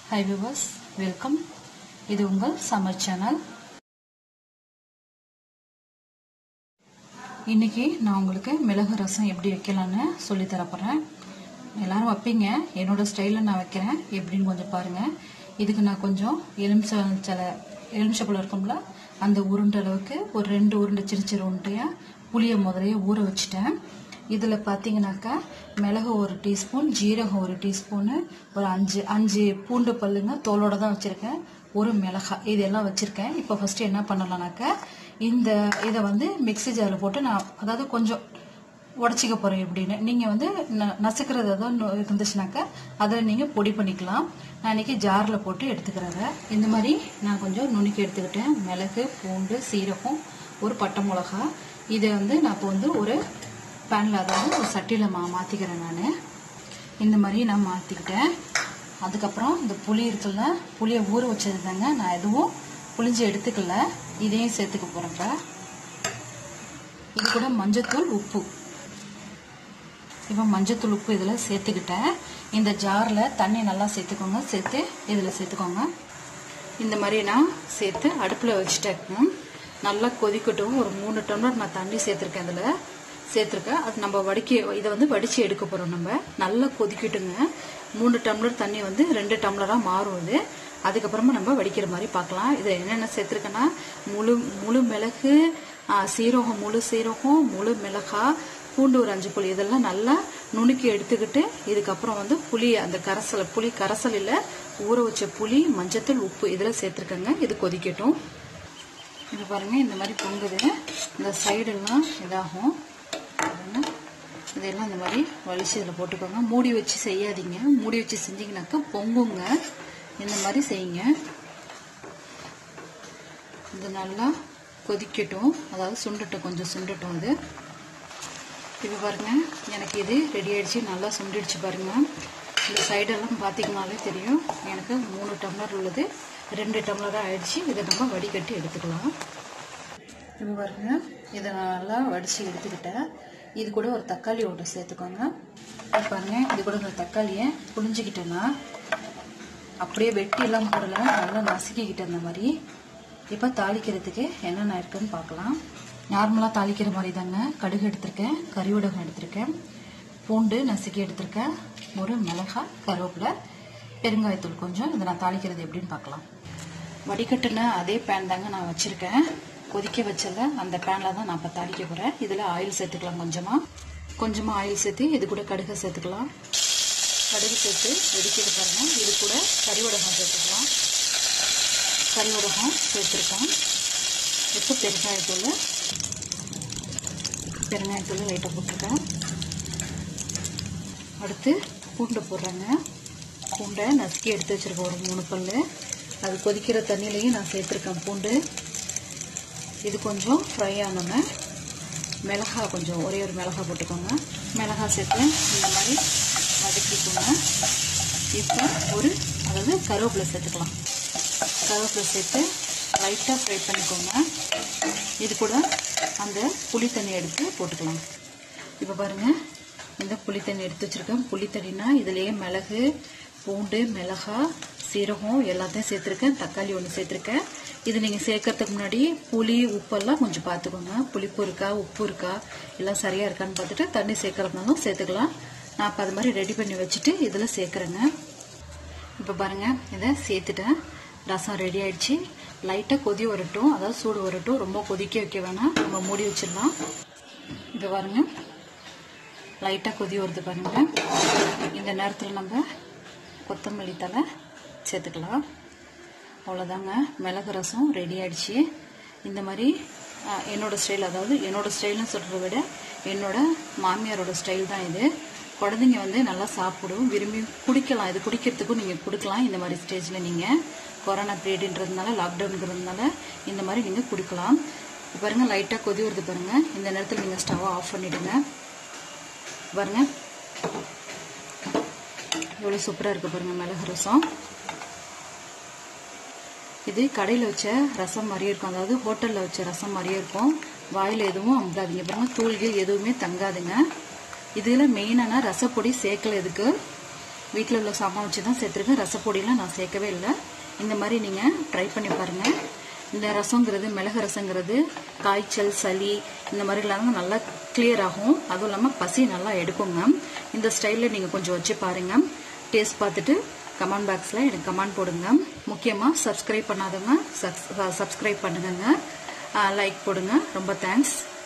High viewers welcome இது உங்கள் summer channel இன்னைக்கு நான் உங்களுக்கு மிளகு ரசம் எப்படி வைக்கலான்னு சொல்லி தரப்போகிறேன் எல்லாரும் வைப்பீங்க என்னோட ஸ்டைலில் நான் வைக்கிறேன் எப்படின்னு கொஞ்சம் பாருங்கள் இதுக்கு நான் கொஞ்சம் எலுமிச்சல எலுமிச்சப்பழம் இருக்கும்ல அந்த உருண்டை அளவுக்கு ஒரு ரெண்டு உருண்டை சின்ன சின்ன உருண்டையாக புளியை முதலையே ஊற வச்சுட்டேன் இதில் பார்த்தீங்கன்னாக்கா மிளகு ஒரு டீஸ்பூன் ஜீரகம் ஒரு டீஸ்பூனு ஒரு அஞ்சு அஞ்சு பூண்டு பல்லுங்க தோலோட தான் வச்சுருக்கேன் ஒரு மிளகாய் இதெல்லாம் வச்சுருக்கேன் இப்போ ஃபஸ்ட்டு என்ன பண்ணலாம்னாக்கா இந்த இதை வந்து மிக்ஸி ஜாரில் போட்டு நான் அதாவது கொஞ்சம் உடச்சிக்க போகிறேன் எப்படின்னு நீங்கள் வந்து ந- நசுக்கிறது எதாவது இருந்துச்சுனாக்கா அதை நீங்கள் பொடி பண்ணிக்கலாம் நான் இன்னைக்கு ஜாரில் போட்டு எடுத்துக்கிறத இந்த மாதிரி நான் கொஞ்சம் நுணுக்கி எடுத்துக்கிட்டேன் மிளகு பூண்டு சீரகம் ஒரு பட்டை மிளகா இதை வந்து நான் இப்போ வந்து ஒரு பேனில் அதாவது ஒரு சட்டியில் மா மாற்றிக்கிறேன் நான் இந்த மாதிரி நான் மாற்றிக்கிட்டேன் அதுக்கப்புறம் இந்த புளி இருக்குல்ல புளியை ஊற வச்சது தாங்க நான் எதுவும் புளிஞ்சு எடுத்துக்கல இதையும் சேர்த்துக்க போகிறேன் இப்போ இது கூட மஞ்சத்தூள் உப்பு இப்போ மஞ்சத்தூள் உப்பு இதில் சேர்த்துக்கிட்டேன் இந்த ஜாரில் தண்ணி நல்லா சேர்த்துக்கோங்க சேர்த்து இதில் சேர்த்துக்கோங்க இந்த மாதிரி நான் சேர்த்து அடுப்பில் வச்சுட்டேன் நல்லா கொதிக்கட்டும் ஒரு மூணு டம்ளர் நான் தண்ணி சேர்த்துருக்கேன் அதில் சேர்த்துருக்கேன் அது நம்ம வடிக்க இதை வந்து வடித்து எடுக்க போகிறோம் நம்ம நல்லா கொதிக்கட்டுங்க மூணு டம்ளர் தண்ணி வந்து ரெண்டு டம்ளராக மாறும் இது அதுக்கப்புறமா நம்ம வடிக்கிற மாதிரி பார்க்கலாம் இதில் என்னென்ன சேர்த்துருக்கேன்னா முழு முழு மிளகு ஆ, சீரகம் முழு சீரகம் முழு மிளகா பூண்டு ஒரு அஞ்சு புளி இதெல்லாம் நல்லா நுணுக்கி எடுத்துக்கிட்டு இதுக்கப்புறம் வந்து புளி அந்த கரைசல் புளி கரைசலில் ஊற வச்ச புளி மஞ்சத்தூள் உப்பு இதில் சேர்த்துருக்கேங்க இது கொதிக்கட்டும் இது பாருங்க இந்த மாதிரி பொங்குது இந்த சைடெல்லாம் இதாகும் பாருங்க. இதெல்லாம் இந்த மாதிரி வலிச்சு இதில் போட்டுக்கோங்க மூடி வச்சு செய்யாதீங்க மூடி வச்சு செஞ்சீங்கன்னாக்கா பொங்குங்க இந்த மாதிரி செய்யுங்க இது நல்லா கொதிக்கட்டும் அதாவது சுண்டட்டும் கொஞ்சம் சுண்டட்டும் இது இப்போ பாருங்க எனக்கு இது ரெடி ஆயிடுச்சு நல்லா சுண்டிடுச்சு பாருங்க இந்த சைடெல்லாம் பார்த்தீங்கனாலே தெரியும் எனக்கு மூணு டம்ளர் உள்ளது ரெண்டு டம்ளராக ஆயிடுச்சு இதை நம்ம வடிகட்டி எடுத்துக்கலாம் இப்போ பாருங்க இதை நான் நல்லா வடித்து எடுத்துக்கிட்டேன் இது கூட ஒரு தக்காளி ஒன்று சேர்த்துக்கோங்க இது பாருங்க இது கூட ஒரு தக்காளியை புளிஞ்சிக்கிட்டேன்னா அப்படியே வெட்டி எல்லாம் போடல நல்லா நசுக்கிக்கிட்டேன் இந்த மாதிரி இப்போ தாளிக்கிறதுக்கு என்னென்ன இருக்குன்னு பார்க்கலாம் நார்மலாக தாளிக்கிற மாதிரி தாங்க கடுகு எடுத்திருக்கேன் கறிவடகம் எடுத்திருக்கேன் பூண்டு நசுக்கி எடுத்திருக்கேன் ஒரு மிளகாய் கருவேப்பிலை பெருங்காயத்தூள் கொஞ்சம் இதை நான் தாளிக்கிறது எப்படின்னு பார்க்கலாம் வடிகட்டின அதே பேன் தாங்க நான் வச்சுருக்கேன் கொதிக்க வச்சல அந்த பேனில் தான் நான் இப்போ தாளிக்க போகிறேன் இதில் ஆயில் சேர்த்துக்கலாம் கொஞ்சமாக கொஞ்சமாக ஆயில் சேர்த்து இது கூட கடுகை சேர்த்துக்கலாம் கடுகு சேர்த்து வெடிக்கிறது பாருங்க இது கூட கறிவடகம் சேர்த்துக்கலாம் கறிவடகம் சேர்த்துருக்கோம் இப்போ பெருங்காயத்தூள் பெருங்காயத்தூள் லைட்டாக போட்டிருக்கேன் அடுத்து பூண்டு போடுறேங்க பூண்டை நசுக்கி எடுத்து வச்சிருக்கேன் ஒரு மூணு பல் அது கொதிக்கிற தண்ணியிலையும் நான் சேர்த்துருக்கேன் பூண்டு இது கொஞ்சம் ஃப்ரை ஆனோன்னே மிளகா கொஞ்சம் ஒரே ஒரு மிளகா போட்டுக்கோங்க மிளகா சேர்த்து இந்த மாதிரி வதக்கிக்கோங்க இப்போ ஒரு அதாவது கருவேப்பிலை சேர்த்துக்கலாம் கருவேப்பிலை சேர்த்து லைட்டாக ஃப்ரை பண்ணிக்கோங்க இது கூட அந்த புளி தண்ணி எடுத்து போட்டுக்கலாம் இப்போ பாருங்கள் இந்த புளி தண்ணி எடுத்து வச்சுருக்கேன் புளி தண்ணினா இதுலேயே மிளகு பூண்டு மிளகா சீரகம் எல்லாத்தையும் சேர்த்துருக்கேன் தக்காளி ஒன்று சேர்த்துருக்கேன் இது நீங்கள் சேர்க்கறதுக்கு முன்னாடி புளி உப்பெல்லாம் கொஞ்சம் பார்த்துக்கோங்க புளிப்பு இருக்கா உப்பு இருக்கா எல்லாம் சரியாக இருக்கான்னு பார்த்துட்டு தண்ணி சேர்க்கறதுனாலும் சேர்த்துக்கலாம் நான் இப்போ அது மாதிரி ரெடி பண்ணி வச்சுட்டு இதில் சேர்க்குறேங்க இப்போ பாருங்கள் இதை சேர்த்துட்டேன் ரசம் ரெடி ஆயிடுச்சு லைட்டாக கொதி வரட்டும் அதாவது சூடு வரட்டும் ரொம்ப கொதிக்க வைக்க வேணாம் நம்ம மூடி வச்சிடலாம் இப்போ பாருங்க லைட்டாக கொதி வருது பாருங்க இந்த நேரத்தில் நம்ம கொத்தமல்லி தலை சேர்த்துக்கலாம் அவ்வளோதாங்க மிளகு ரசம் ரெடி ஆயிடுச்சு இந்த மாதிரி ஆ, என்னோட ஸ்டைல் அதாவது என்னோட ஸ்டைல்னு சொல்கிறத விட என்னோட மாமியாரோட ஸ்டைல் தான் இது குழந்தைங்க வந்து நல்லா சாப்பிடும் விரும்பி குடிக்கலாம் இது குடிக்கிறதுக்கும் நீங்கள் கொடுக்கலாம் இந்த மாதிரி ஸ்டேஜில் நீங்கள் கொரோனா பீரியடுன்றதுனால லாக்டவுனுங்கிறதுனால இந்த மாதிரி நீங்கள் கொடுக்கலாம் இப்போ பாருங்க லைட்டாக கொதி வருது பாருங்க இந்த நேரத்தில் நீங்கள் ஸ்டவ்வை ஆஃப் பண்ணிடுங்க பாருங்க எவ்வளோ சூப்பராக இருக்குது பாருங்க மிளகு ரசம் இது கடையில் வச்ச ரசம் மாதிரியே இருக்கும் அதாவது ஹோட்டலில் வச்ச ரசம் மாதிரியே இருக்கும் வாயில் எதுவும் அமுதாதீங்க பாருங்க தூள்கள் எதுவுமே தங்காதுங்க இதில் மெயினான ரசப்பொடி சேர்க்கல இதுக்கு வீட்டில் உள்ள சாமான் வச்சு தான் சேர்த்துருக்கேன் ரசப்பொடியெலாம் நான் சேர்க்கவே இல்லை இந்த மாதிரி நீங்கள் ட்ரை பண்ணி பாருங்கள் இந்த ரசங்கிறது மிளகு ரசங்கிறது காய்ச்சல் சளி இந்த மாதிரிலாம் நல்லா கிளியர் ஆகும் அதுவும் இல்லாமல் பசி நல்லா எடுக்குங்க இந்த ஸ்டைலில் நீங்கள் கொஞ்சம் வச்சு பாருங்கள் டேஸ்ட் பார்த்துட்டு கமெண்ட் பாக்ஸில் எனக்கு கமெண்ட் போடுங்க முக்கியமாக சப்ஸ்கிரைப் பண்ணாதவங்க சப்ஸ்கிரைப் பண்ணுங்க லைக் போடுங்க ரொம்ப தேங்க்ஸ்